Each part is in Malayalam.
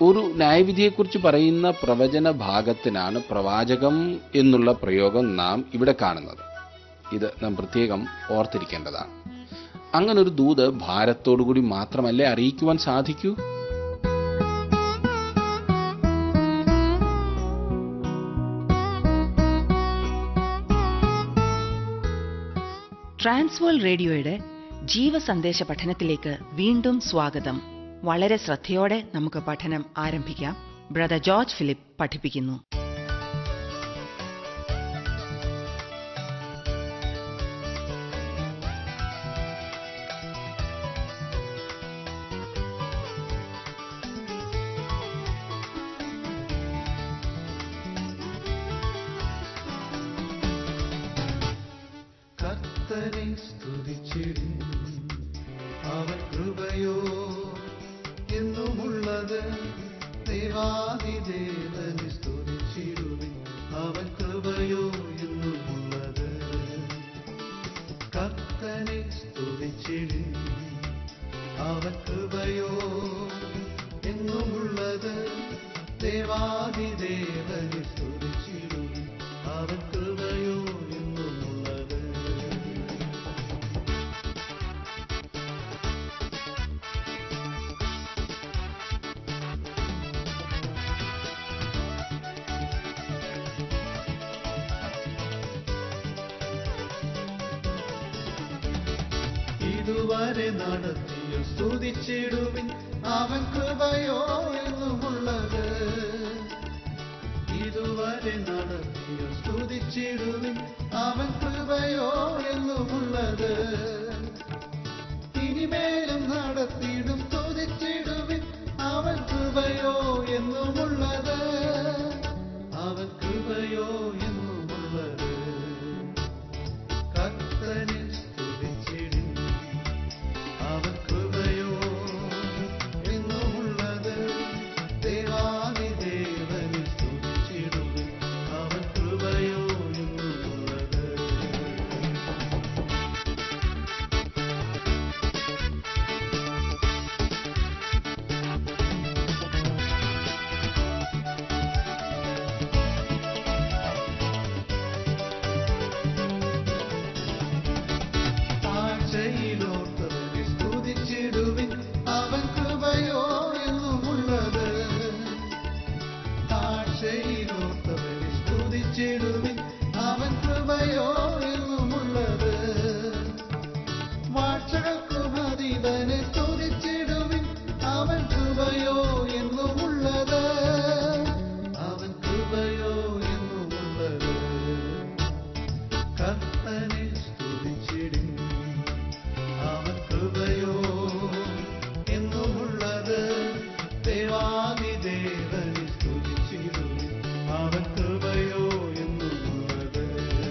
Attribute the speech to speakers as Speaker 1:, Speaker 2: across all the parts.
Speaker 1: ഒരു ന്യായവിധിയെക്കുറിച്ച് പറയുന്ന പ്രവചന ഭാഗത്തിനാണ് പ്രവാചകം എന്നുള്ള പ്രയോഗം നാം ഇവിടെ കാണുന്നത് ഇത് നാം പ്രത്യേകം ഓർത്തിരിക്കേണ്ടതാണ് അങ്ങനെ ഒരു ദൂത് ഭാരത്തോടുകൂടി മാത്രമല്ലേ അറിയിക്കുവാൻ സാധിക്കൂ
Speaker 2: ട്രാൻസ്വേൾ റേഡിയോയുടെ ജീവസന്ദേശ പഠനത്തിലേക്ക് വീണ്ടും സ്വാഗതം വളരെ ശ്രദ്ധയോടെ നമുക്ക് പഠനം ആരംഭിക്കാം ബ്രദർ ജോർജ് ഫിലിപ്പ് പഠിപ്പിക്കുന്നു
Speaker 3: കർത്തനെ സ്തുതിച്ചിടും അവൻ കൃപയോ എന്നുമുള്ളത് ദേവാദിദേവനെ സ്തുതിച്ചിടുവിൻ അവൻ കൃപയോ എന്നുമുള്ളത് കർത്തനെ സ്തുതിച്ചിടും അവൻ കൃപയോ എന്നുമുള്ളത് ദേവാദിദേവനെ സ്തുതിച്ചിടുവിൻ അവൻ കൃപയോ എന്നുമുള്ളത് ഇതുവരെ നടത്തിയ സ്തുതിച്ചിടുവിൻ അവൻ കൃപയോ എന്നുമുള്ളത് ഇതുവരെ നടത്തിയ സ്തുതിച്ചിടുവിൻ അവൻ കൃപയോ എന്നുമുള്ളത് ഇനിമേലും നടത്തിയിടും സ്തുതിച്ചിടുവിൻ അവൻ കൃപയോ എന്നുമുള്ളത് അവൻ കൃപയോ എന്നുമുള്ളത് കർത്തനെ സ്തുതിച്ചിടും അവൻ കൃപയോ എന്നുമുള്ളത് ദേവാദിദേവനെ സ്തുതിച്ചിടും അവൻ കൃപയോ എന്നുമുള്ളത് താഴ്ചയിലോർത്തവനെ സ്തുതിച്ചിടുവിൻ അവൻ കൃപയോ എന്നുമുള്ളത് താഴ്ചയിലോർത്തവനെ സ്തുതിച്ചിടുവിൻ അവൻ കൃപയോ എന്നുമുള്ളത് വാഴ്ചകൾക്കും അതീതനെ സ്തുതിച്ചിടുവിൻ അവൻ കൃപയോ എന്നുമുള്ളത് അവൻ കൃപയോ എന്നുമുള്ളത് കർത്തനെ സ്തുതിച്ചിടും അവൻ കൃപയോ എന്നുമുള്ളത് ദേവാദിദേവനെ സ്തുതിച്ചിടും അവൻ കൃപയോ എന്നുമുള്ളത്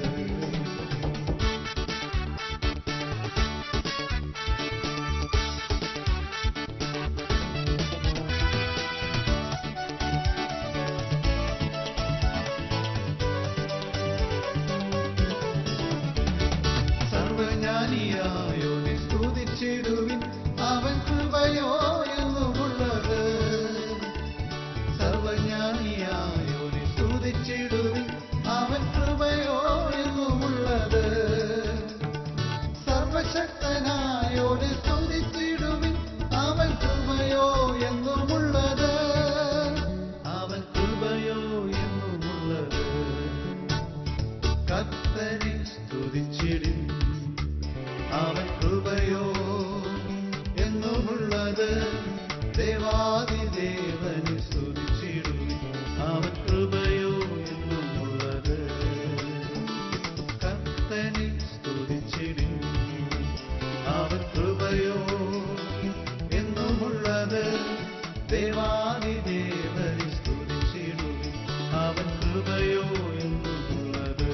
Speaker 3: സർവജ്ഞാനിയായോനെ സ്തുതിച്ചിടുവിൻ അവൻ കൃപയോ എന്നുമുള്ളത് സർവജ്ഞാനിയായോനെ സ്തുതിച്ചിടുവിൻ അവൻ കൃപയോ എന്നുമുള്ളത് സർവശക്തനായോനെ സ്തുതിച്ചിടുവിൻ അവൻ കൃപയോ എന്നുമുള്ളത് അവൻ കൃപയോ എന്നുമുള്ളത് കത്തനെ സ്തുതിച്ചിടും അവൻ കൃപയോ എന്നുമുള്ളത് ദേവാദിദേവനെ സ്തുതിച്ചിടും അവൻ കൃപയോ എന്നുമുള്ളത് കത്തനെ സ്തുതിച്ചിടും അവൻ കൃപയോ എന്നുമുള്ളത് ദേവാദിദേവനെ സ്തുതിച്ചിടും അവൻ കൃപയോ എന്നുമുള്ളത്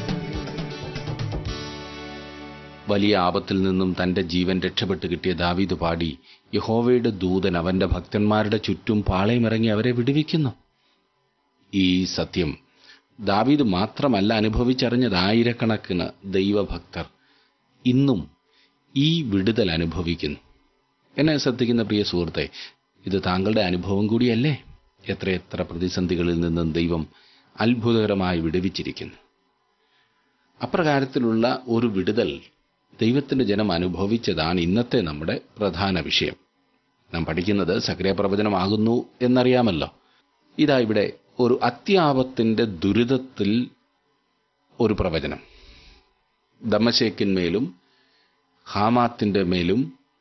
Speaker 1: വലിയ ആപത്തിൽ നിന്നും തന്റെ ജീവൻ രക്ഷപ്പെട്ട് കിട്ടിയ ദാവീദ് പാടി യഹോവയുടെ ദൂതൻ അവന്റെ ഭക്തന്മാരുടെ ചുറ്റും പാളയമിറങ്ങി അവരെ വിടുവിക്കുന്നു ഈ സത്യം ദാവീദ് മാത്രമല്ല അനുഭവിച്ചറിഞ്ഞത് ആയിരക്കണക്കിന് ദൈവഭക്തർ ഇന്നും ഈ വിടുതൽ അനുഭവിക്കുന്നു എന്നെ ശ്രദ്ധിക്കുന്ന പ്രിയ സുഹൃത്തെ ഇത് താങ്കളുടെ അനുഭവം കൂടിയല്ലേ എത്രയെത്ര പ്രതിസന്ധികളിൽ നിന്നും ദൈവം അത്ഭുതകരമായി വിടുവിച്ചിരിക്കുന്നു അപ്രകാരത്തിലുള്ള ഒരു വിടുതൽ ദൈവത്തിന്റെ ജനം അനുഭവിച്ചതാണ് ഇന്നത്തെ നമ്മുടെ പ്രധാന വിഷയം നാം പഠിക്കുന്നത് സക്രിയ പ്രവചനമാകുന്നു എന്നറിയാമല്ലോ ഇതാ ഇവിടെ ഒരു അത്യാപത്തിന്റെ ദുരിതത്തിൽ ഒരു പ്രവചനം ദമശേക്കിന്മേലും ഹാമാത്തിന്റെ മേലും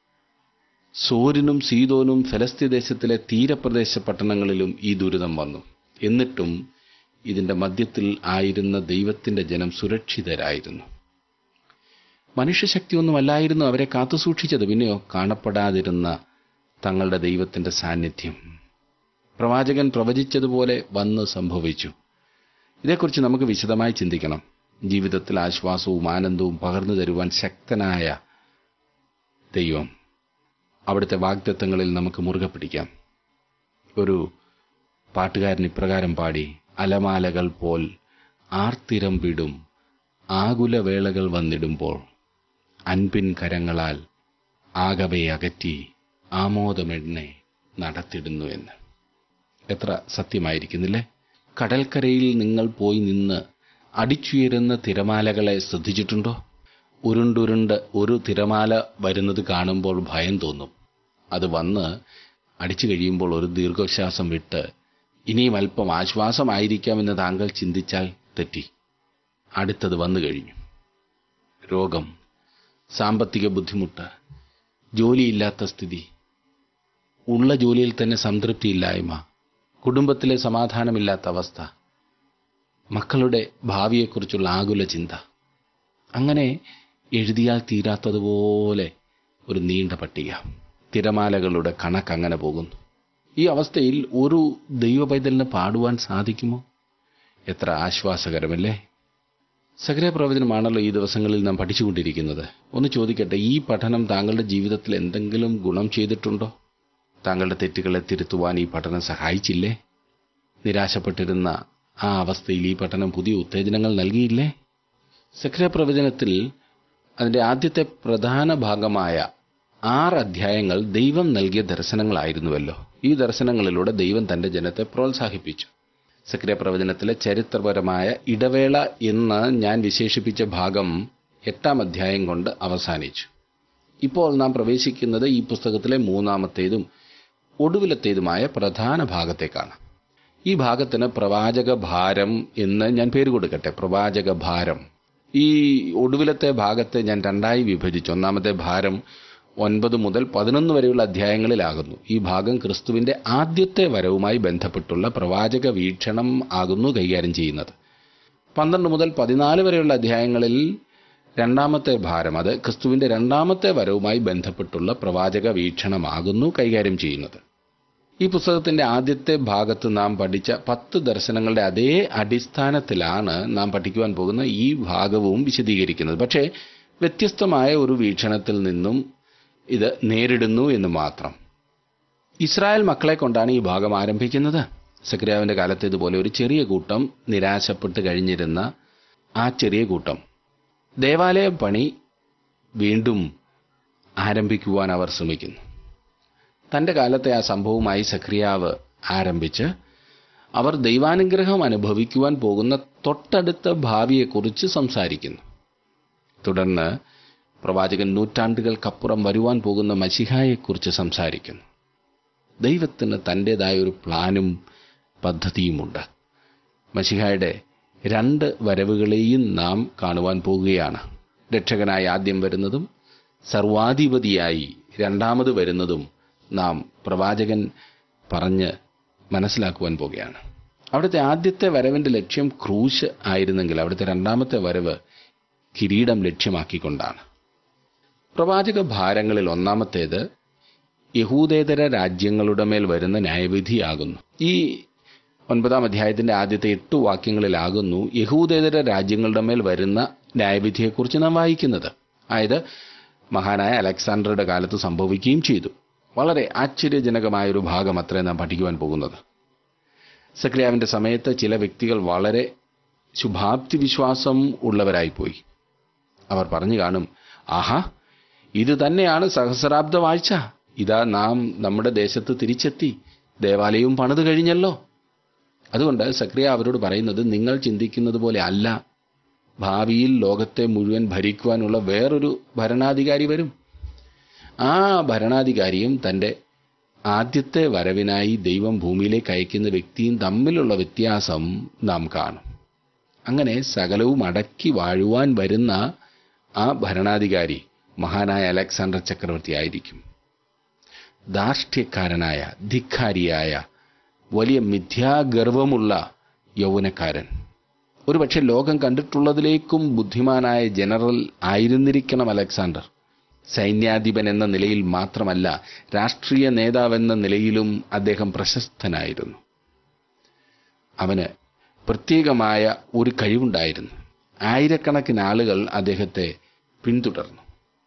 Speaker 1: സോരിനും സീതോനും ഫലസ്തീ ദേശത്തിലെ തീരപ്രദേശ പട്ടണങ്ങളിലും ഈ ദുരിതം വന്നു എന്നിട്ടും ഇതിന്റെ മധ്യത്തിൽ ആയിരുന്ന ദൈവത്തിന്റെ ജനം സുരക്ഷിതരായിരുന്നു മനുഷ്യശക്തിയൊന്നുമല്ലായിരുന്നു അവരെ കാത്തുസൂക്ഷിച്ചത് പിന്നെയോ കാണപ്പെടാതിരുന്ന തങ്ങളുടെ ദൈവത്തിന്റെ സാന്നിധ്യം പ്രവാചകൻ പ്രവചിച്ചതുപോലെ വന്ന് സംഭവിച്ചു ഇതേക്കുറിച്ച് നമുക്ക് വിശദമായി ചിന്തിക്കണം ജീവിതത്തിൽ ആശ്വാസവും ആനന്ദവും പകർന്നു തരുവാൻ ശക്തനായ ദൈവം അവിടുത്തെ വാഗ്ദത്തങ്ങളിൽ നമുക്ക് മുറുകെ പിടിക്കാം ഒരു പാട്ടുകാരൻ ഇപ്രകാരം പാടി അലമാലകൾ പോൽ ആർത്തിരം വിടും ആകുലവേളകൾ വന്നിടുമ്പോൾ അൻപിൻ കരങ്ങളാൽ ആകവെ അകറ്റി ആമോദമെണ്ണെ നടത്തിടുന്നു എന്ന് എത്ര സത്യമായിരിക്കുന്നില്ലേ കടൽക്കരയിൽ നിങ്ങൾ പോയി നിന്ന് അടിച്ചുയരുന്ന തിരമാലകളെ ശ്രദ്ധിച്ചിട്ടുണ്ടോ ഉരുണ്ടുരുണ്ട് ഒരു തിരമാല വരുന്നത് കാണുമ്പോൾ ഭയം തോന്നും അത് വന്ന് അടിച്ചു കഴിയുമ്പോൾ ഒരു ദീർഘശ്വാസം വിട്ട് ഇനിയും അല്പം ആശ്വാസമായിരിക്കാമെന്ന് താങ്കൾ ചിന്തിച്ചാൽ തെറ്റി അടുത്തത് വന്നു കഴിഞ്ഞു രോഗം സാമ്പത്തിക ബുദ്ധിമുട്ട് ജോലിയില്ലാത്ത സ്ഥിതി ഉള്ള ജോലിയിൽ തന്നെ സംതൃപ്തിയില്ലായ്മ കുടുംബത്തിലെ സമാധാനമില്ലാത്ത അവസ്ഥ മക്കളുടെ ഭാവിയെക്കുറിച്ചുള്ള ആകുല ചിന്ത അങ്ങനെ എഴുതിയാൽ തീരാത്തതുപോലെ ഒരു നീണ്ട പട്ടിക തിരമാലകളുടെ കണക്ക് അങ്ങനെ പോകുന്നു ഈ അവസ്ഥയിൽ ഒരു ദൈവപൈതലിന് പാടുവാൻ സാധിക്കുമോ എത്ര ആശ്വാസകരമല്ലേ സകര പ്രവചനമാണല്ലോ ഈ ദിവസങ്ങളിൽ നാം പഠിച്ചുകൊണ്ടിരിക്കുന്നത് ഒന്ന് ചോദിക്കട്ടെ ഈ പഠനം താങ്കളുടെ ജീവിതത്തിൽ എന്തെങ്കിലും ഗുണം ചെയ്തിട്ടുണ്ടോ താങ്കളുടെ തെറ്റുകളെ തിരുത്തുവാൻ ഈ പഠനം സഹായിച്ചില്ലേ നിരാശപ്പെട്ടിരുന്ന ആ അവസ്ഥയിൽ ഈ പഠനം പുതിയ ഉത്തേജനങ്ങൾ നൽകിയില്ലേ സക്രിയ പ്രവചനത്തിൽ അതിന്റെ ആദ്യത്തെ പ്രധാന ഭാഗമായ ആറ് അധ്യായങ്ങൾ ദൈവം നൽകിയ ദർശനങ്ങളായിരുന്നുവല്ലോ ഈ ദർശനങ്ങളിലൂടെ ദൈവം തന്റെ ജനത്തെ പ്രോത്സാഹിപ്പിച്ചു സക്രിയ പ്രവചനത്തിലെ ചരിത്രപരമായ ഇടവേള എന്ന് ഞാൻ വിശേഷിപ്പിച്ച ഭാഗം എട്ടാം അധ്യായം കൊണ്ട് അവസാനിച്ചു ഇപ്പോൾ നാം പ്രവേശിക്കുന്നത് ഈ പുസ്തകത്തിലെ മൂന്നാമത്തേതും ഒടുവിലത്തേതുമായ പ്രധാന ഭാഗത്തേക്കാണ് ഈ ഭാഗത്തിന് പ്രവാചക ഭാരം എന്ന് ഞാൻ പേര് കൊടുക്കട്ടെ പ്രവാചക ഭാരം ഈ ഒടുവിലത്തെ ഭാഗത്തെ ഞാൻ രണ്ടായി വിഭജിച്ചു ഒന്നാമത്തെ ഭാരം ഒൻപത് മുതൽ പതിനൊന്ന് വരെയുള്ള അധ്യായങ്ങളിലാകുന്നു ഈ ഭാഗം ക്രിസ്തുവിന്റെ ആദ്യത്തെ വരവുമായി ബന്ധപ്പെട്ടുള്ള പ്രവാചക വീക്ഷണം ആകുന്നു കൈകാര്യം ചെയ്യുന്നത് പന്ത്രണ്ട് മുതൽ പതിനാല് വരെയുള്ള അധ്യായങ്ങളിൽ രണ്ടാമത്തെ ഭാരം അത് ക്രിസ്തുവിന്റെ രണ്ടാമത്തെ വരവുമായി ബന്ധപ്പെട്ടുള്ള പ്രവാചക വീക്ഷണമാകുന്നു കൈകാര്യം ചെയ്യുന്നത് ഈ പുസ്തകത്തിന്റെ ആദ്യത്തെ ഭാഗത്ത് നാം പഠിച്ച പത്ത് ദർശനങ്ങളുടെ അതേ അടിസ്ഥാനത്തിലാണ് നാം പഠിക്കുവാൻ പോകുന്ന ഈ ഭാഗവും വിശദീകരിക്കുന്നത് പക്ഷേ വ്യത്യസ്തമായ ഒരു വീക്ഷണത്തിൽ നിന്നും ഇത് നേരിടുന്നു എന്ന് മാത്രം ഇസ്രായേൽ മക്കളെ കൊണ്ടാണ് ഈ ഭാഗം ആരംഭിക്കുന്നത് സക്രിയാവിന്റെ കാലത്ത് ഇതുപോലെ ഒരു ചെറിയ കൂട്ടം നിരാശപ്പെട്ട് കഴിഞ്ഞിരുന്ന ആ ചെറിയ കൂട്ടം ദേവാലയ പണി വീണ്ടും ആരംഭിക്കുവാൻ അവർ ശ്രമിക്കുന്നു തന്റെ കാലത്തെ ആ സംഭവവുമായി സക്രിയാവ് ആരംഭിച്ച് അവർ ദൈവാനുഗ്രഹം അനുഭവിക്കുവാൻ പോകുന്ന തൊട്ടടുത്ത ഭാവിയെക്കുറിച്ച് സംസാരിക്കുന്നു തുടർന്ന് പ്രവാചകൻ നൂറ്റാണ്ടുകൾക്കപ്പുറം വരുവാൻ പോകുന്ന മഷിഹായെക്കുറിച്ച് സംസാരിക്കുന്നു ദൈവത്തിന് തൻ്റെതായ ഒരു പ്ലാനും പദ്ധതിയുമുണ്ട് മഷിഹായുടെ രണ്ട് വരവുകളെയും നാം കാണുവാൻ പോകുകയാണ് രക്ഷകനായി ആദ്യം വരുന്നതും സർവാധിപതിയായി രണ്ടാമത് വരുന്നതും നാം പ്രവാചകൻ പറഞ്ഞ് മനസ്സിലാക്കുവാൻ പോകുകയാണ് അവിടുത്തെ ആദ്യത്തെ വരവിന്റെ ലക്ഷ്യം ക്രൂശ് ആയിരുന്നെങ്കിൽ അവിടുത്തെ രണ്ടാമത്തെ വരവ് കിരീടം ലക്ഷ്യമാക്കിക്കൊണ്ടാണ് പ്രവാചക ഭാരങ്ങളിൽ ഒന്നാമത്തേത് യഹൂദേതര രാജ്യങ്ങളുടെ മേൽ വരുന്ന ന്യായവിധിയാകുന്നു ഈ ഒൻപതാം അധ്യായത്തിന്റെ ആദ്യത്തെ എട്ട് വാക്യങ്ങളിലാകുന്നു യഹൂദേതര രാജ്യങ്ങളുടെ മേൽ വരുന്ന ന്യായവിധിയെക്കുറിച്ച് നാം വായിക്കുന്നത് അതായത് മഹാനായ അലക്സാണ്ടറുടെ കാലത്ത് സംഭവിക്കുകയും ചെയ്തു വളരെ ആശ്ചര്യജനകമായ ഒരു ഭാഗം അത്രേ നാം പഠിക്കുവാൻ പോകുന്നത് സക്രിയാവിന്റെ സമയത്ത് ചില വ്യക്തികൾ വളരെ ശുഭാപ്തി വിശ്വാസം ഉള്ളവരായിപ്പോയി അവർ പറഞ്ഞു കാണും ആഹാ ഇത് തന്നെയാണ് സഹസ്രാബ്ദ വാഴ്ച ഇതാ നാം നമ്മുടെ ദേശത്ത് തിരിച്ചെത്തി ദേവാലയവും പണിത് കഴിഞ്ഞല്ലോ അതുകൊണ്ട് സക്രിയ അവരോട് പറയുന്നത് നിങ്ങൾ ചിന്തിക്കുന്നത് പോലെ അല്ല ഭാവിയിൽ ലോകത്തെ മുഴുവൻ ഭരിക്കുവാനുള്ള വേറൊരു ഭരണാധികാരി വരും ആ ഭരണാധികാരിയും തൻ്റെ ആദ്യത്തെ വരവിനായി ദൈവം ഭൂമിയിലേക്ക് അയക്കുന്ന വ്യക്തിയും തമ്മിലുള്ള വ്യത്യാസം നാം കാണും അങ്ങനെ സകലവും അടക്കി വാഴുവാൻ വരുന്ന ആ ഭരണാധികാരി മഹാനായ അലക്സാണ്ടർ ചക്രവർത്തി ആയിരിക്കും ധാർഷ്ട്യക്കാരനായ ധിക്കാരിയായ വലിയ മിഥ്യാഗർവമുള്ള യൗവനക്കാരൻ ഒരുപക്ഷെ ലോകം കണ്ടിട്ടുള്ളതിലേക്കും ബുദ്ധിമാനായ ജനറൽ ആയിരുന്നിരിക്കണം അലക്സാണ്ടർ സൈന്യാധിപൻ എന്ന നിലയിൽ മാത്രമല്ല രാഷ്ട്രീയ നേതാവെന്ന നിലയിലും അദ്ദേഹം പ്രശസ്തനായിരുന്നു അവന് പ്രത്യേകമായ ഒരു കഴിവുണ്ടായിരുന്നു ആയിരക്കണക്കിന് ആളുകൾ അദ്ദേഹത്തെ പിന്തുടർന്നു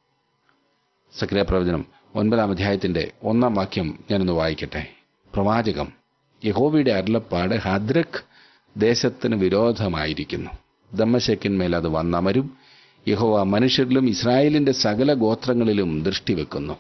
Speaker 1: സക്രിയ പ്രവചനം ഒൻപതാം അധ്യായത്തിന്റെ ഒന്നാം വാക്യം ഞാനൊന്ന് വായിക്കട്ടെ പ്രവാചകം യഹോവയുടെ അരുളപ്പാട് ഹദ്രഖ് ദേശത്തിന് വിരോധമായിരിക്കുന്നു ദമ്മശക്കിന്മേൽ അത് വന്നമരും യഹോവ മനുഷ്യരിലും ഇസ്രായേലിന്റെ സകല ഗോത്രങ്ങളിലും ദൃഷ്ടി വെക്കുന്നു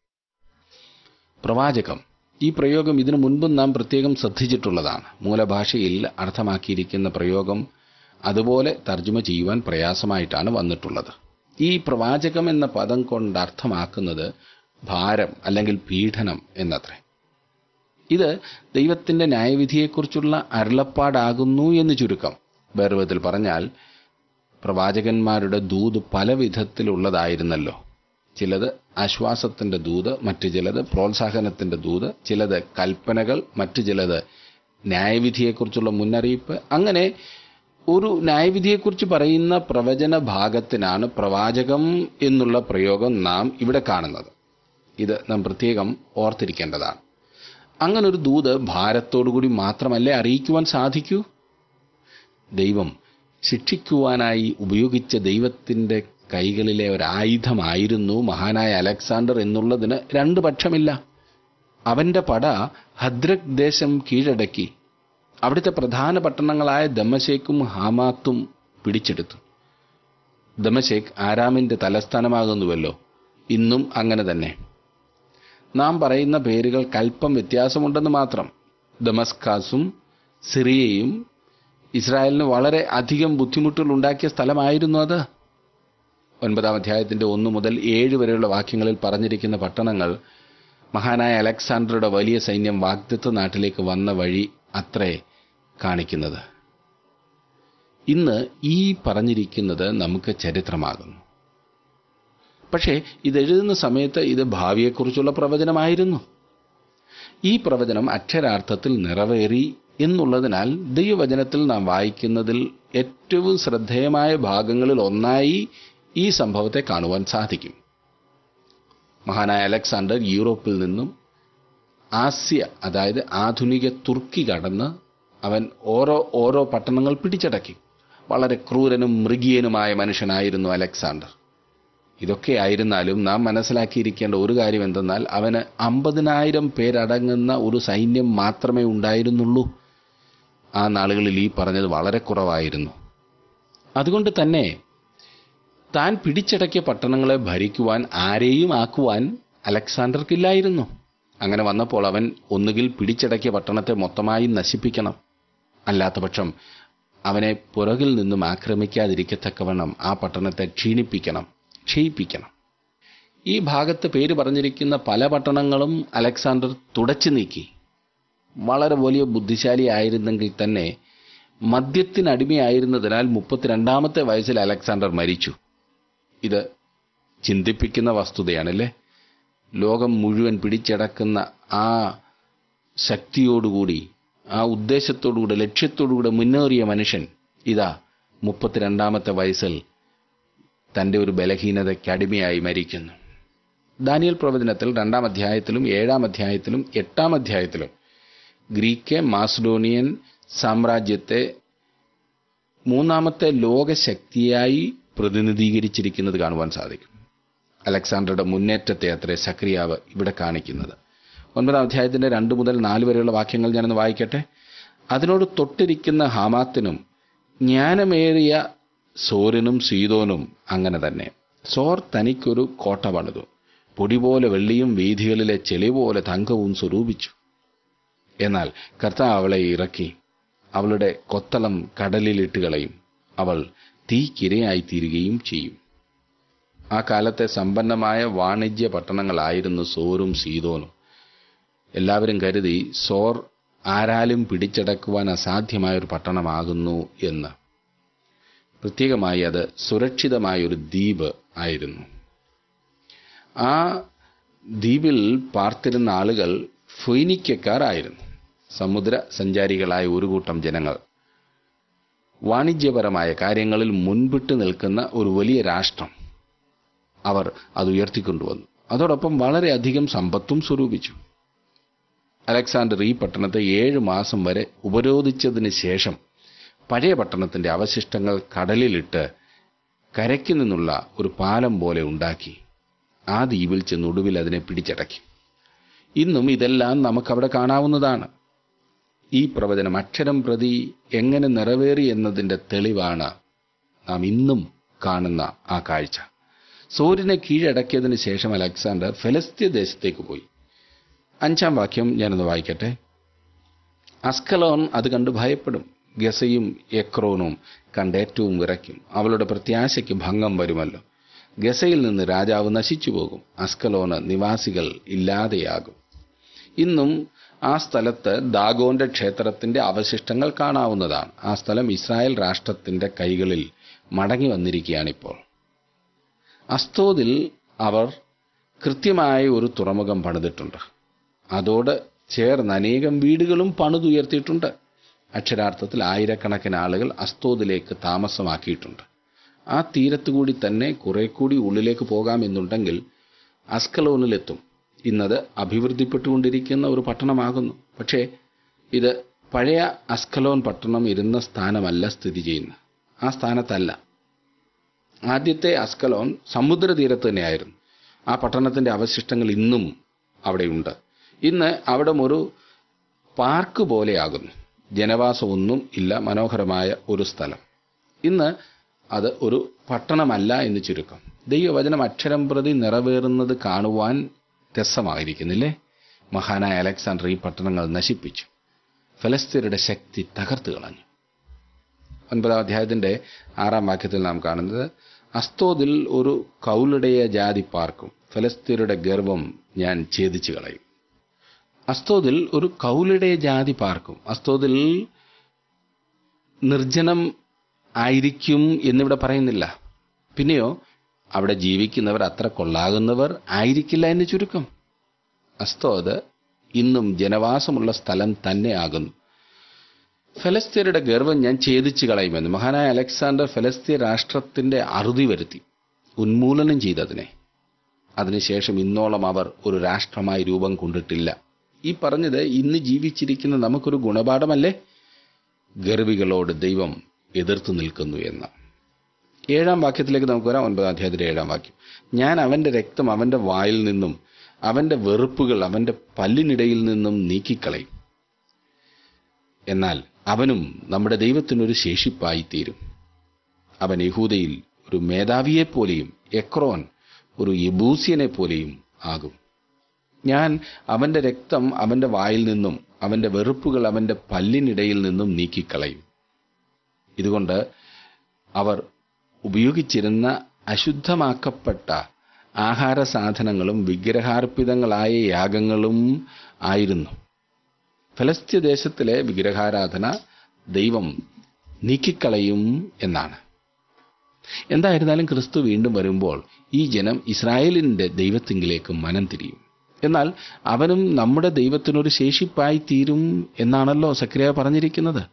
Speaker 1: പ്രവാചകം ഈ പ്രയോഗം ഇതിനു മുൻപും നാം പ്രത്യേകം ശ്രദ്ധിച്ചിട്ടുള്ളതാണ് മൂലഭാഷയിൽ അർത്ഥമാക്കിയിരിക്കുന്ന പ്രയോഗം അതുപോലെ തർജ്ജമ ചെയ്യുവാൻ പ്രയാസമായിട്ടാണ് വന്നിട്ടുള്ളത് ഈ പ്രവാചകം എന്ന പദം കൊണ്ട് അർത്ഥമാക്കുന്നത് ഭാരം അല്ലെങ്കിൽ പീഡനം എന്നത്രേ ഇത് ദൈവത്തിന്റെ ന്യായവിധിയെക്കുറിച്ചുള്ള അരുളപ്പാടാകുന്നു എന്ന് ചുരുക്കം വേറെ വിധത്തിൽ പറഞ്ഞാൽ പ്രവാചകന്മാരുടെ ദൂത് പല വിധത്തിലുള്ളതായിരുന്നല്ലോ ചിലത് ആശ്വാസത്തിന്റെ ദൂത് മറ്റു ചിലത് പ്രോത്സാഹനത്തിന്റെ ദൂത് ചിലത് കൽപ്പനകൾ മറ്റു ചിലത് ന്യായവിധിയെക്കുറിച്ചുള്ള മുന്നറിയിപ്പ് അങ്ങനെ ഒരു ന്യായവിധിയെക്കുറിച്ച് പറയുന്ന പ്രവചന ഭാഗത്തിനാണ് പ്രവാചകം എന്നുള്ള പ്രയോഗം നാം ഇവിടെ കാണുന്നത് ഇത് നാം പ്രത്യേകം ഓർത്തിരിക്കേണ്ടതാണ് അങ്ങനെ ഒരു ദൂത് ഭാരത്തോടുകൂടി മാത്രമല്ലേ അറിയിക്കുവാൻ സാധിക്കൂ ദൈവം ശിക്ഷിക്കുവാനായി ഉപയോഗിച്ച ദൈവത്തിന്റെ കൈകളിലെ ഒരു ആയുധമായിരുന്നു മഹാനായ അലക്സാണ്ടർ എന്നുള്ളതിന് രണ്ട് പക്ഷമില്ല അവന്റെ പട ഹദ്രക് ദേശം കീഴടക്കി അവിടുത്തെ പ്രധാന പട്ടണങ്ങളായ ദമശേക്കും ഹാമാത്തും പിടിച്ചെടുത്തു ദമശേക്ക് ആരാമിന്റെ തലസ്ഥാനമാകുന്നുവല്ലോ ഇന്നും അങ്ങനെ തന്നെ നാം പറയുന്ന പേരുകൾ കൽപ്പം വ്യത്യാസമുണ്ടെന്ന് മാത്രം ദമസ്കാസും സിറിയയും ഇസ്രായേലിന് വളരെ അധികം ബുദ്ധിമുട്ടുകൾ ഉണ്ടാക്കിയ സ്ഥലമായിരുന്നു അത് ഒൻപതാം അധ്യായത്തിന്റെ ഒന്ന് മുതൽ ഏഴ് വരെയുള്ള വാക്യങ്ങളിൽ പറഞ്ഞിരിക്കുന്ന പട്ടണങ്ങൾ മഹാനായ അലക്സാണ്ടറുടെ വലിയ സൈന്യം വാഗ്ദത്ത നാട്ടിലേക്ക് വന്ന വഴി അത്രേ കാണിക്കുന്നത് ഇന്ന് ഈ പറഞ്ഞിരിക്കുന്നത് നമുക്ക് ചരിത്രമാകുന്നു പക്ഷേ ഇതെഴുതുന്ന സമയത്ത് ഇത് ഭാവിയെക്കുറിച്ചുള്ള പ്രവചനമായിരുന്നു ഈ പ്രവചനം അക്ഷരാർത്ഥത്തിൽ നിറവേറി എന്നുള്ളതിനാൽ ദൈവവചനത്തിൽ നാം വായിക്കുന്നതിൽ ഏറ്റവും ശ്രദ്ധേയമായ ഭാഗങ്ങളിൽ ഒന്നായി ഈ സംഭവത്തെ കാണുവാൻ സാധിക്കും മഹാനായ അലക്സാണ്ടർ യൂറോപ്പിൽ നിന്നും ആസ്യ അതായത് ആധുനിക തുർക്കി കടന്ന് അവൻ ഓരോ ഓരോ പട്ടണങ്ങൾ പിടിച്ചടക്കി വളരെ ക്രൂരനും മൃഗീയനുമായ മനുഷ്യനായിരുന്നു അലക്സാണ്ടർ ഇതൊക്കെ ആയിരുന്നാലും നാം മനസ്സിലാക്കിയിരിക്കേണ്ട ഒരു കാര്യം എന്തെന്നാൽ അവന് അമ്പതിനായിരം പേരടങ്ങുന്ന ഒരു സൈന്യം മാത്രമേ ഉണ്ടായിരുന്നുള്ളൂ ആ നാളുകളിൽ ഈ പറഞ്ഞത് വളരെ കുറവായിരുന്നു അതുകൊണ്ട് തന്നെ താൻ പിടിച്ചടക്കിയ പട്ടണങ്ങളെ ഭരിക്കുവാൻ ആരെയും ആക്കുവാൻ അലക്സാണ്ടർക്കില്ലായിരുന്നു അങ്ങനെ വന്നപ്പോൾ അവൻ ഒന്നുകിൽ പിടിച്ചടക്കിയ പട്ടണത്തെ മൊത്തമായി നശിപ്പിക്കണം അല്ലാത്തപക്ഷം അവനെ പുറകിൽ നിന്നും ആക്രമിക്കാതിരിക്കത്തക്കവണ്ണം ആ പട്ടണത്തെ ക്ഷീണിപ്പിക്കണം ക്ഷയിപ്പിക്കണം ഈ ഭാഗത്ത് പേര് പറഞ്ഞിരിക്കുന്ന പല പട്ടണങ്ങളും അലക്സാണ്ടർ തുടച്ചു നീക്കി വളരെ വലിയ ബുദ്ധിശാലി ആയിരുന്നെങ്കിൽ തന്നെ മദ്യത്തിനടിമയായിരുന്നതിനാൽ മുപ്പത്തിരണ്ടാമത്തെ വയസ്സിൽ അലക്സാണ്ടർ മരിച്ചു ഇത് ചിന്തിപ്പിക്കുന്ന വസ്തുതയാണല്ലേ ലോകം മുഴുവൻ പിടിച്ചടക്കുന്ന ആ ശക്തിയോടുകൂടി ആ ഉദ്ദേശത്തോടുകൂടെ ലക്ഷ്യത്തോടുകൂടെ മുന്നേറിയ മനുഷ്യൻ ഇതാ മുപ്പത്തിരണ്ടാമത്തെ വയസ്സിൽ തന്റെ ഒരു ബലഹീനതയ്ക്ക് അടിമയായി മരിക്കുന്നു ദാനിയൽ പ്രവചനത്തിൽ രണ്ടാം അധ്യായത്തിലും ഏഴാം അധ്യായത്തിലും എട്ടാം അധ്യായത്തിലും ഗ്രീക്ക് മാസ്ഡോണിയൻ സാമ്രാജ്യത്തെ മൂന്നാമത്തെ ലോകശക്തിയായി പ്രതിനിധീകരിച്ചിരിക്കുന്നത് കാണുവാൻ സാധിക്കും അലക്സാണ്ടറുടെ മുന്നേറ്റത്തെ അത്രേ സക്രിയാവ് ഇവിടെ കാണിക്കുന്നത് ഒൻപതാം അധ്യായത്തിന്റെ രണ്ട് മുതൽ നാല് വരെയുള്ള വാക്യങ്ങൾ ഞാനൊന്ന് വായിക്കട്ടെ അതിനോട് തൊട്ടിരിക്കുന്ന ഹാമാത്തിനും ജ്ഞാനമേറിയ സോറിനും സീതോനും അങ്ങനെ തന്നെ സോർ തനിക്കൊരു കോട്ട പണിതു പൊടി പോലെ വെള്ളിയും വീഥികളിലെ ചെളി പോലെ തങ്കവും സ്വരൂപിച്ചു എന്നാൽ കർത്താവ് അവളെ ഇറക്കി അവളുടെ കൊത്തളം കടലിലിട്ട് കളയും അവൾ തീക്കിരയായി തീരുകയും ചെയ്യും ആ കാലത്തെ സമ്പന്നമായ വാണിജ്യ പട്ടണങ്ങളായിരുന്നു സോറും സീതോനും എല്ലാവരും കരുതി സോർ ആരാലും പിടിച്ചടക്കുവാൻ അസാധ്യമായ ഒരു പട്ടണമാകുന്നു എന്ന് പ്രത്യേകമായി അത് സുരക്ഷിതമായ ഒരു ദ്വീപ് ആയിരുന്നു ആ ദ്വീപിൽ പാർത്തിരുന്ന ആളുകൾ ഫൊയ്നിക്കക്കാർ ആയിരുന്നു സമുദ്ര സഞ്ചാരികളായ ഒരു കൂട്ടം ജനങ്ങൾ വാണിജ്യപരമായ കാര്യങ്ങളിൽ മുൻപിട്ട് നിൽക്കുന്ന ഒരു വലിയ രാഷ്ട്രം അവർ അത് ഉയർത്തിക്കൊണ്ടുവന്നു അതോടൊപ്പം വളരെയധികം സമ്പത്തും സ്വരൂപിച്ചു അലക്സാണ്ടർ ഈ പട്ടണത്തെ ഏഴ് മാസം വരെ ഉപരോധിച്ചതിന് ശേഷം പഴയ പട്ടണത്തിന്റെ അവശിഷ്ടങ്ങൾ കടലിലിട്ട് കരയ്ക്ക് നിന്നുള്ള ഒരു പാലം പോലെ ഉണ്ടാക്കി ആ ദ്വീപിൽ ചെന്ന് ഒടുവിൽ അതിനെ പിടിച്ചടക്കി ഇന്നും ഇതെല്ലാം നമുക്കവിടെ കാണാവുന്നതാണ് ഈ പ്രവചനം അക്ഷരം പ്രതി എങ്ങനെ നിറവേറി എന്നതിന്റെ തെളിവാണ് നാം ഇന്നും കാണുന്ന ആ കാഴ്ച സൂര്യനെ കീഴടക്കിയതിന് ശേഷം അലക്സാണ്ടർ ഫലസ്തീൻ ദേശത്തേക്ക് പോയി അഞ്ചാം വാക്യം ഞാനൊന്ന് വായിക്കട്ടെ അസ്കലോൺ അത് കണ്ട് ഭയപ്പെടും ഗസയും എക്രോനും കണ്ടേറ്റവും വിറയ്ക്കും അവളുടെ പ്രത്യാശയ്ക്ക് ഭംഗം വരുമല്ലോ ഗസയിൽ നിന്ന് രാജാവ് നശിച്ചു പോകും അസ്കലോന് നിവാസികൾ ഇല്ലാതെയാകും ഇന്നും ആ സ്ഥലത്ത് ദാഗോന്റെ ക്ഷേത്രത്തിന്റെ അവശിഷ്ടങ്ങൾ കാണാവുന്നതാണ് ആ സ്ഥലം ഇസ്രായേൽ രാഷ്ട്രത്തിന്റെ കൈകളിൽ മടങ്ങി വന്നിരിക്കുകയാണിപ്പോൾ അസ്തോദിൽ അവർ കൃത്യമായ ഒരു തുറമുഖം പണിതിട്ടുണ്ട് അതോട് ചേർന്ന് അനേകം വീടുകളും പണിതുയർത്തിയിട്ടുണ്ട് അക്ഷരാർത്ഥത്തിൽ ആയിരക്കണക്കിന് ആളുകൾ അസ്തോദിലേക്ക് താമസമാക്കിയിട്ടുണ്ട് ആ തീരത്തുകൂടി തന്നെ കുറെ കൂടി ഉള്ളിലേക്ക് പോകാമെന്നുണ്ടെങ്കിൽ അസ്കലോണിലെത്തും ഇന്നത് അഭിവൃദ്ധിപ്പെട്ടുകൊണ്ടിരിക്കുന്ന ഒരു പട്ടണമാകുന്നു പക്ഷേ ഇത് പഴയ അസ്കലോൺ പട്ടണം ഇരുന്ന സ്ഥാനമല്ല സ്ഥിതി ചെയ്യുന്നത് ആ സ്ഥാനത്തല്ല ആദ്യത്തെ അസ്കലോൺ സമുദ്രതീരത്ത് തന്നെയായിരുന്നു ആ പട്ടണത്തിന്റെ അവശിഷ്ടങ്ങൾ ഇന്നും അവിടെയുണ്ട് ഇന്ന് അവിടെ ഒരു പാർക്ക് പോലെയാകുന്നു ജനവാസമൊന്നും ഇല്ല മനോഹരമായ ഒരു സ്ഥലം ഇന്ന് അത് ഒരു പട്ടണമല്ല എന്ന് ചുരുക്കം ദൈവവചനം അക്ഷരം പ്രതി നിറവേറുന്നത് കാണുവാൻ രസമായിരിക്കുന്നില്ലേ മഹാനായ അലക്സാണ്ടർ ഈ പട്ടണങ്ങൾ നശിപ്പിച്ചു ഫലസ്തീനയുടെ ശക്തി തകർത്തു കളഞ്ഞു ഒൻപതാം അധ്യായത്തിന്റെ ആറാം വാക്യത്തിൽ നാം കാണുന്നത് അസ്തോദിൽ ഒരു കൗലുടയ ജാതി പാർക്കും ഫലസ്തീനയുടെ ഗർവം ഞാൻ ഛേദിച്ചു കളയും അസ്തോദിൽ ഒരു കൗലുടയ ജാതി പാർക്കും അസ്തോദിൽ നിർജ്ജനം ആയിരിക്കും എന്നിവിടെ പറയുന്നില്ല പിന്നെയോ അവിടെ ജീവിക്കുന്നവർ അത്ര കൊള്ളാകുന്നവർ ആയിരിക്കില്ല എന്ന് ചുരുക്കം അസ്തോദ് ഇന്നും ജനവാസമുള്ള സ്ഥലം തന്നെയാകുന്നു ഫലസ്തീനയുടെ ഗർവം ഞാൻ ഛേദിച്ചു കളയുമെന്ന് മഹാനായ അലക്സാണ്ടർ ഫലസ്തീൻ രാഷ്ട്രത്തിന്റെ അറുതി വരുത്തി ഉന്മൂലനം ചെയ്തതിനെ അതിനുശേഷം ഇന്നോളം അവർ ഒരു രാഷ്ട്രമായി രൂപം കൊണ്ടിട്ടില്ല ഈ പറഞ്ഞത് ഇന്ന് ജീവിച്ചിരിക്കുന്ന നമുക്കൊരു ഗുണപാഠമല്ലേ ഗർവികളോട് ദൈവം എതിർത്തു നിൽക്കുന്നു എന്ന് ഏഴാം വാക്യത്തിലേക്ക് നമുക്ക് വരാം ഒൻപതാം അധ്യായത്തിലെ ഏഴാം വാക്യം ഞാൻ അവന്റെ രക്തം അവന്റെ വായിൽ നിന്നും അവന്റെ വെറുപ്പുകൾ അവന്റെ പല്ലിനിടയിൽ നിന്നും നീക്കിക്കളയും എന്നാൽ അവനും നമ്മുടെ ദൈവത്തിനൊരു ശേഷിപ്പായി തീരും അവൻ യഹൂദയിൽ ഒരു മേധാവിയെപ്പോലെയും എക്രോൻ ഒരു യബൂസിയനെ പോലെയും ആകും ഞാൻ അവന്റെ രക്തം അവന്റെ വായിൽ നിന്നും അവന്റെ വെറുപ്പുകൾ അവന്റെ പല്ലിനിടയിൽ നിന്നും നീക്കിക്കളയും ഇതുകൊണ്ട് അവർ ഉപയോഗിച്ചിരുന്ന അശുദ്ധമാക്കപ്പെട്ട ആഹാര സാധനങ്ങളും വിഗ്രഹാർപ്പിതങ്ങളായ യാഗങ്ങളും ആയിരുന്നു ഫലസ്ത്യ ദേശത്തിലെ വിഗ്രഹാരാധന ദൈവം നീക്കിക്കളയും എന്നാണ് എന്തായിരുന്നാലും ക്രിസ്തു വീണ്ടും വരുമ്പോൾ ഈ ജനം ഇസ്രായേലിന്റെ ദൈവത്തിങ്കിലേക്ക് മനം തിരിയും എന്നാൽ അവനും നമ്മുടെ ദൈവത്തിനൊരു ശേഷിപ്പായി തീരും എന്നാണല്ലോ സക്രിയ പറഞ്ഞിരിക്കുന്നത്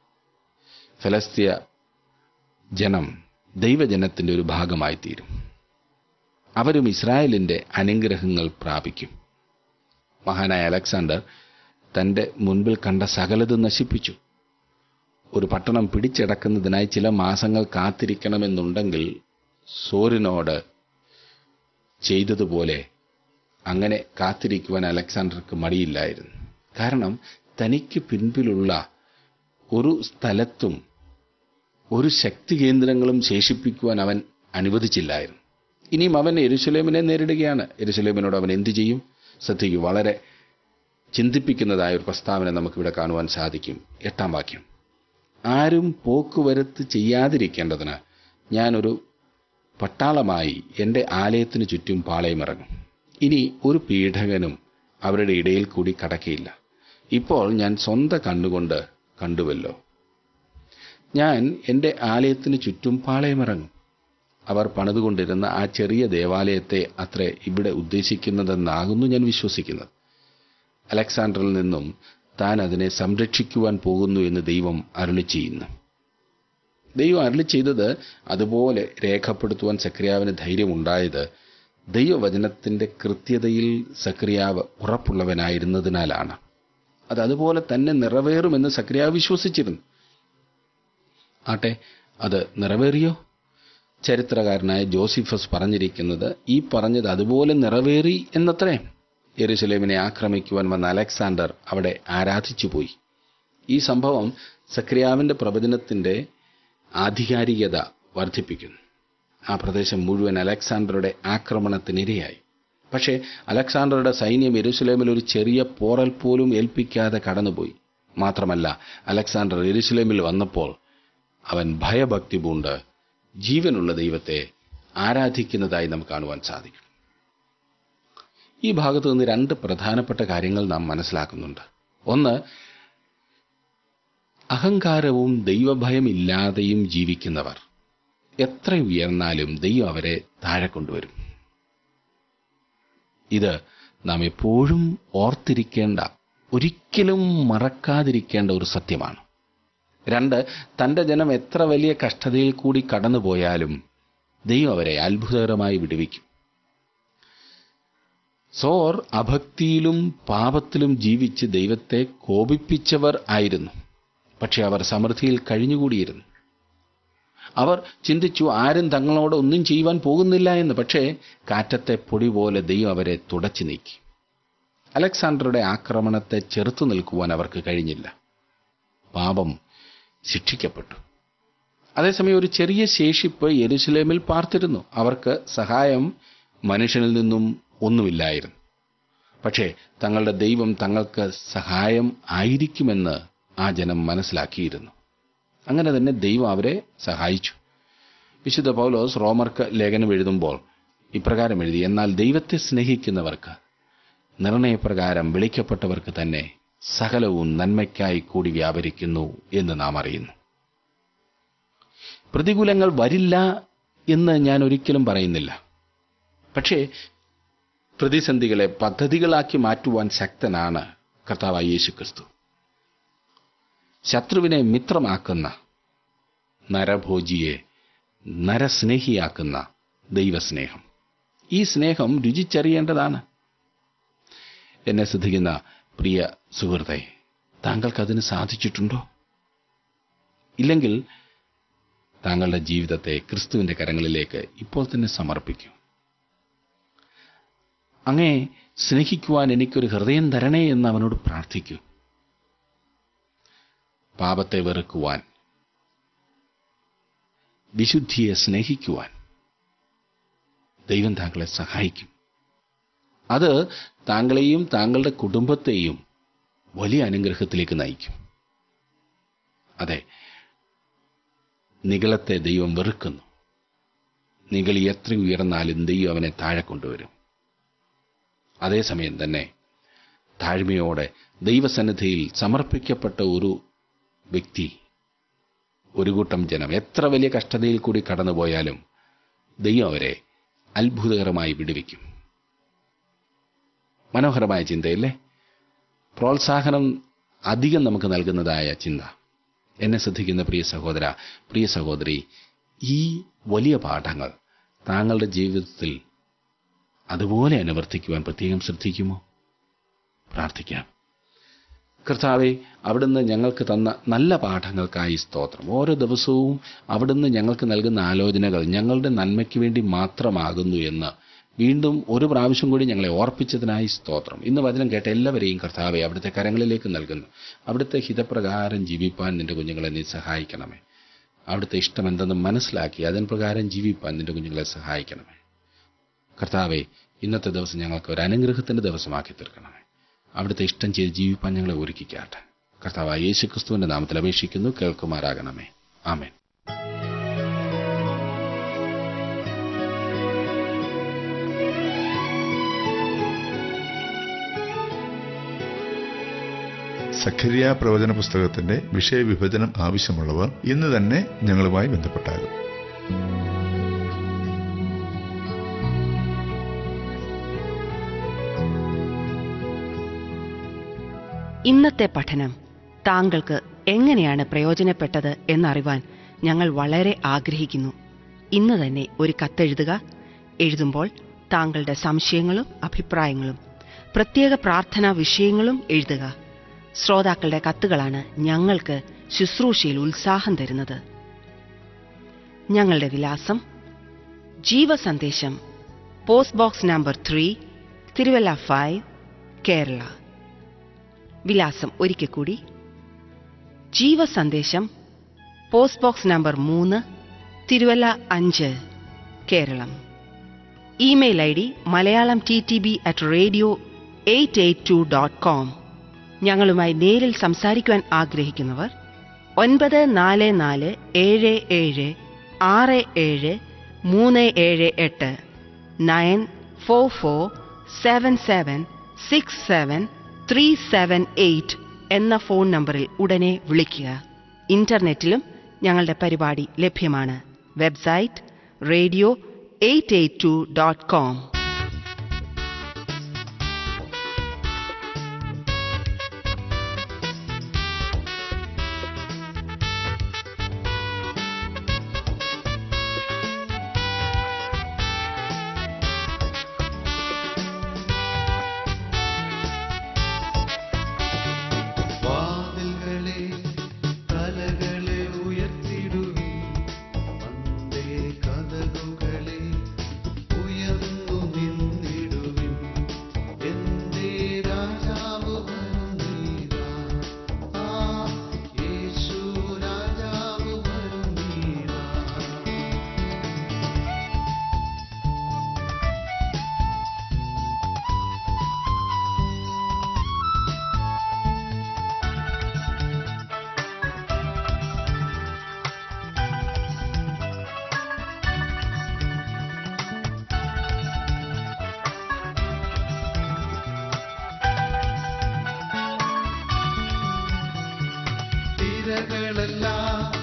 Speaker 1: ഫലസ്തീയ ജനം ദൈവജനത്തിന്റെ ഒരു ഭാഗമായി തീരും അവരും ഇസ്രായേലിന്റെ അനുഗ്രഹങ്ങൾ പ്രാപിക്കും മഹാനായ അലക്സാണ്ടർ തന്റെ മുൻപിൽ കണ്ട സകലതും നശിപ്പിച്ചു ഒരു പട്ടണം പിടിച്ചടക്കുന്നതിനായി ചില മാസങ്ങൾ കാത്തിരിക്കണമെന്നുണ്ടെങ്കിൽ സോറിനോട് ചെയ്തതുപോലെ അങ്ങനെ കാത്തിരിക്കുവാൻ അലക്സാണ്ടർക്ക് മടിയില്ലായിരുന്നു കാരണം തനിക്ക് പിൻപിലുള്ള ഒരു സ്ഥലത്തും ഒരു ശക്തി കേന്ദ്രങ്ങളും ശേഷിപ്പിക്കുവാൻ അവൻ അനുവദിച്ചില്ലായിരുന്നു ഇനിയും അവൻ എരുസലേമിനെ നേരിടുകയാണ് എരുസലേമിനോട് അവൻ എന്തു ചെയ്യും ശ്രദ്ധിക്കൂ വളരെ ചിന്തിപ്പിക്കുന്നതായ ഒരു പ്രസ്താവന നമുക്കിവിടെ കാണുവാൻ സാധിക്കും എട്ടാം വാക്യം ആരും പോക്കുവരത്ത് ചെയ്യാതിരിക്കേണ്ടതിന് ഞാനൊരു പട്ടാളമായി എൻ്റെ ആലയത്തിന് ചുറ്റും പാളയമിറങ്ങും ഇനി ഒരു പീഡകനും അവരുടെ ഇടയിൽ കൂടി കടക്കയില്ല ഇപ്പോൾ ഞാൻ സ്വന്തം കണ്ണുകൊണ്ട് കണ്ടുവല്ലോ ഞാൻ എൻ്റെ ആലയത്തിന് ചുറ്റും പാളയമിറങ്ങും അവർ പണിതുകൊണ്ടിരുന്ന ആ ചെറിയ ദേവാലയത്തെ അത്ര ഇവിടെ ഉദ്ദേശിക്കുന്നതെന്നാകുന്നു ഞാൻ വിശ്വസിക്കുന്നത് അലക്സാണ്ടറിൽ നിന്നും താൻ അതിനെ സംരക്ഷിക്കുവാൻ പോകുന്നു എന്ന് ദൈവം അരുളി ചെയ്യുന്നു ദൈവം അരുളി ചെയ്തത് അതുപോലെ രേഖപ്പെടുത്തുവാൻ സക്രിയാവിന് ധൈര്യമുണ്ടായത് ദൈവവചനത്തിന്റെ കൃത്യതയിൽ സക്രിയാവ് ഉറപ്പുള്ളവനായിരുന്നതിനാലാണ് അത് അതുപോലെ തന്നെ നിറവേറുമെന്ന് സക്രിയാവ് വിശ്വസിച്ചിരുന്നു ആട്ടെ അത് നിറവേറിയോ ചരിത്രകാരനായ ജോസിഫസ് പറഞ്ഞിരിക്കുന്നത് ഈ പറഞ്ഞത് അതുപോലെ നിറവേറി എന്നത്രേ യെരുസലേമിനെ ആക്രമിക്കുവാൻ വന്ന അലക്സാണ്ടർ അവിടെ ആരാധിച്ചുപോയി ഈ സംഭവം സക്രിയാവിന്റെ പ്രവചനത്തിന്റെ ആധികാരികത വർദ്ധിപ്പിക്കുന്നു ആ പ്രദേശം മുഴുവൻ അലക്സാണ്ടറുടെ ആക്രമണത്തിനിരയായി പക്ഷേ അലക്സാണ്ടറുടെ സൈന്യം യെരുസലേമിൽ ഒരു ചെറിയ പോറൽ പോലും ഏൽപ്പിക്കാതെ കടന്നുപോയി മാത്രമല്ല അലക്സാണ്ടർ യെരുസലേമിൽ വന്നപ്പോൾ അവൻ ഭയഭക്തി പൂണ്ട് ജീവനുള്ള ദൈവത്തെ ആരാധിക്കുന്നതായി നമുക്ക് കാണുവാൻ സാധിക്കും ഈ ഭാഗത്ത് നിന്ന് രണ്ട് പ്രധാനപ്പെട്ട കാര്യങ്ങൾ നാം മനസ്സിലാക്കുന്നുണ്ട് ഒന്ന് അഹങ്കാരവും ദൈവഭയമില്ലാതെയും ജീവിക്കുന്നവർ എത്ര ഉയർന്നാലും ദൈവം അവരെ താഴെ കൊണ്ടുവരും ഇത് നാം എപ്പോഴും ഓർത്തിരിക്കേണ്ട ഒരിക്കലും മറക്കാതിരിക്കേണ്ട ഒരു സത്യമാണ് രണ്ട് തന്റെ ജനം എത്ര വലിയ കഷ്ടതയിൽ കൂടി കടന്നുപോയാലും ദൈവം അവരെ അത്ഭുതകരമായി വിടുവിക്കും സോർ അഭക്തിയിലും പാപത്തിലും ജീവിച്ച് ദൈവത്തെ കോപിപ്പിച്ചവർ ആയിരുന്നു പക്ഷെ അവർ സമൃദ്ധിയിൽ കഴിഞ്ഞുകൂടിയിരുന്നു അവർ ചിന്തിച്ചു ആരും തങ്ങളോട് ഒന്നും ചെയ്യുവാൻ പോകുന്നില്ല എന്ന് പക്ഷേ കാറ്റത്തെ പൊടി പോലെ ദൈവം അവരെ തുടച്ചു നീക്കി അലക്സാണ്ടറുടെ ആക്രമണത്തെ ചെറുത്തു നിൽക്കുവാൻ അവർക്ക് കഴിഞ്ഞില്ല പാപം ശിക്ഷിക്കപ്പെട്ടു അതേസമയം ഒരു ചെറിയ ശേഷിപ്പ് യെരുസലേമിൽ പാർത്തിരുന്നു അവർക്ക് സഹായം മനുഷ്യനിൽ നിന്നും ഒന്നുമില്ലായിരുന്നു പക്ഷേ തങ്ങളുടെ ദൈവം തങ്ങൾക്ക് സഹായം ആയിരിക്കുമെന്ന് ആ ജനം മനസ്സിലാക്കിയിരുന്നു അങ്ങനെ തന്നെ ദൈവം അവരെ സഹായിച്ചു വിശുദ്ധ പൗലോസ് റോമർക്ക് ലേഖനം എഴുതുമ്പോൾ ഇപ്രകാരം എഴുതി എന്നാൽ ദൈവത്തെ സ്നേഹിക്കുന്നവർക്ക് നിർണയപ്രകാരം വിളിക്കപ്പെട്ടവർക്ക് തന്നെ സകലവും നന്മയ്ക്കായി കൂടി വ്യാപരിക്കുന്നു എന്ന് നാം അറിയുന്നു പ്രതികൂലങ്ങൾ വരില്ല എന്ന് ഞാൻ ഒരിക്കലും പറയുന്നില്ല പക്ഷേ പ്രതിസന്ധികളെ പദ്ധതികളാക്കി മാറ്റുവാൻ ശക്തനാണ് കർത്താവായ യേശു ക്രിസ്തു ശത്രുവിനെ മിത്രമാക്കുന്ന നരഭോജിയെ നരസ്നേഹിയാക്കുന്ന ദൈവസ്നേഹം ഈ സ്നേഹം രുചിച്ചറിയേണ്ടതാണ് എന്നെ ശ്രദ്ധിക്കുന്ന പ്രിയ സുഹൃത്തെ താങ്കൾക്കതിന് സാധിച്ചിട്ടുണ്ടോ ഇല്ലെങ്കിൽ താങ്കളുടെ ജീവിതത്തെ ക്രിസ്തുവിന്റെ കരങ്ങളിലേക്ക് ഇപ്പോൾ തന്നെ സമർപ്പിക്കൂ അങ്ങേ സ്നേഹിക്കുവാൻ എനിക്കൊരു ഹൃദയം തരണേ എന്ന് അവനോട് പ്രാർത്ഥിക്കൂ പാപത്തെ വെറുക്കുവാൻ വിശുദ്ധിയെ സ്നേഹിക്കുവാൻ ദൈവം താങ്കളെ സഹായിക്കും അത് താങ്കളെയും താങ്കളുടെ കുടുംബത്തെയും വലിയ അനുഗ്രഹത്തിലേക്ക് നയിക്കും അതെ നികളത്തെ ദൈവം വെറുക്കുന്നു നികളി എത്ര ഉയർന്നാലും ദൈവം അവനെ താഴെ കൊണ്ടുവരും അതേസമയം തന്നെ താഴ്മയോടെ ദൈവസന്നിധിയിൽ സമർപ്പിക്കപ്പെട്ട ഒരു വ്യക്തി ഒരു കൂട്ടം ജനം എത്ര വലിയ കഷ്ടതയിൽ കൂടി കടന്നുപോയാലും ദൈവം അവരെ അത്ഭുതകരമായി വിടുവിക്കും മനോഹരമായ ചിന്തയല്ലേ പ്രോത്സാഹനം അധികം നമുക്ക് നൽകുന്നതായ ചിന്ത എന്നെ ശ്രദ്ധിക്കുന്ന പ്രിയ സഹോദര പ്രിയ സഹോദരി ഈ വലിയ പാഠങ്ങൾ താങ്കളുടെ ജീവിതത്തിൽ അതുപോലെ അനുവർത്തിക്കുവാൻ പ്രത്യേകം ശ്രദ്ധിക്കുമോ പ്രാർത്ഥിക്കാം കർത്താവെ അവിടുന്ന് ഞങ്ങൾക്ക് തന്ന നല്ല പാഠങ്ങൾക്കായി സ്തോത്രം ഓരോ ദിവസവും അവിടുന്ന് ഞങ്ങൾക്ക് നൽകുന്ന ആലോചനകൾ ഞങ്ങളുടെ നന്മയ്ക്ക് വേണ്ടി മാത്രമാകുന്നു എന്ന് വീണ്ടും ഒരു പ്രാവശ്യം കൂടി ഞങ്ങളെ ഓർപ്പിച്ചതിനായി സ്തോത്രം ഇന്ന് വചനം കേട്ട എല്ലാവരെയും കർത്താവെ അവിടുത്തെ കരങ്ങളിലേക്ക് നൽകുന്നു അവിടുത്തെ ഹിതപ്രകാരം ജീവിപ്പാൻ നിന്റെ കുഞ്ഞുങ്ങളെ നീ സഹായിക്കണമേ അവിടുത്തെ ഇഷ്ടം എന്തെന്ന് മനസ്സിലാക്കി അതിന് പ്രകാരം ജീവിപ്പാൻ നിന്റെ കുഞ്ഞുങ്ങളെ സഹായിക്കണമേ കർത്താവെ ഇന്നത്തെ ദിവസം ഞങ്ങൾക്ക് ഒരു അനുഗ്രഹത്തിന്റെ ദിവസമാക്കി തീർക്കണമേ അവിടുത്തെ ഇഷ്ടം ചെയ്ത് ജീവിപ്പാൻ ഞങ്ങളെ ഒരുക്കിക്കാട്ടെ കർത്താവ് യേശു ക്രിസ്തുവിന്റെ നാമത്തിൽ അപേക്ഷിക്കുന്നു കേൾക്കുമാറാകണമേ ആമേൻ
Speaker 4: സഖരിയ പ്രവചന പുസ്തകത്തിന്റെ വിഷയവിഭജനം ആവശ്യമുള്ളവർ ഇന്ന് തന്നെ ഞങ്ങളുമായി ബന്ധപ്പെട്ടാകും
Speaker 2: ഇന്നത്തെ പഠനം താങ്കൾക്ക് എങ്ങനെയാണ് പ്രയോജനപ്പെട്ടത് എന്നറിവാൻ ഞങ്ങൾ വളരെ ആഗ്രഹിക്കുന്നു ഇന്ന് തന്നെ ഒരു കത്തെഴുതുക എഴുതുമ്പോൾ താങ്കളുടെ സംശയങ്ങളും അഭിപ്രായങ്ങളും പ്രത്യേക പ്രാർത്ഥനാ വിഷയങ്ങളും എഴുതുക ശ്രോതാക്കളുടെ കത്തുകളാണ് ഞങ്ങൾക്ക് ശുശ്രൂഷയിൽ ഉത്സാഹം തരുന്നത് ഞങ്ങളുടെ വിലാസം Jeevasandesham post box number three Thiruvalla five Kerala വിലാസം ഒരിക്കൽ കൂടി ജീവസന്ദേശം പോസ്റ്റ് ബോക്സ് നമ്പർ മൂന്ന് തിരുവല്ല അഞ്ച് Keralam email I D Malayalam T T B at radio eight eight two dot com ഞങ്ങളുമായി നേരിൽ സംസാരിക്കുവാൻ ആഗ്രഹിക്കുന്നവർ ഒൻപത് നാല് നാല് ഏഴ് ഏഴ് ആറ് ഏഴ് മൂന്ന് ഏഴ് എട്ട് nine four four seven seven six seven three seven eight എന്ന ഫോൺ നമ്പറിൽ ഉടനെ വിളിക്കുക ഇന്റർനെറ്റിലും ഞങ്ങളുടെ പരിപാടി ലഭ്യമാണ് website radio eight eight two dot com
Speaker 3: വാതിൽകളെ തലകളെ ഉയർത്തിടുവിൻ മന്ദേ കഥകുകളെ ഉയർന്നു നിന്നിടുവിൻ എന്റെ രാജാവ് വരുന്നീരാ ആ യേശു രാജാവ് വരുന്നീരാ തിരകളെല്ലാം